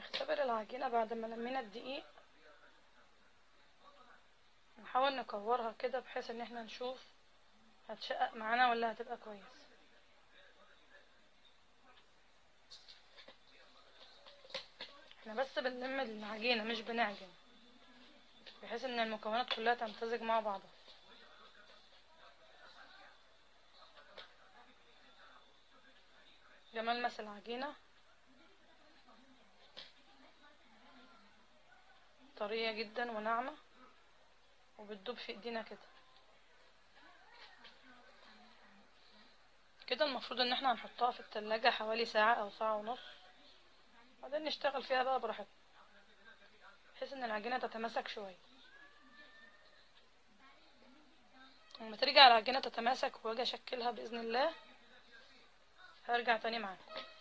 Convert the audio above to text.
نختبر العجينة بعد ما لمينا الدقيق نحاول نكورها كده بحيث ان احنا نشوف هتشقق معانا ولا هتبقى كويس احنا بس بنلم العجينة مش بنعجن بحيث ان المكونات كلها تمتزج مع بعضها ده ملمس العجينة طرية جدا وناعمة وبتدوب في ايدينا كده كده المفروض ان احنا هنحطها في التلاجة حوالي ساعة او ساعة ونص بعدين نشتغل فيها بقى براحتنا بحيث ان العجينة تتماسك شوية لما ترجع العجينة تتماسك واجي اشكلها باذن الله هرجع تاني معاكم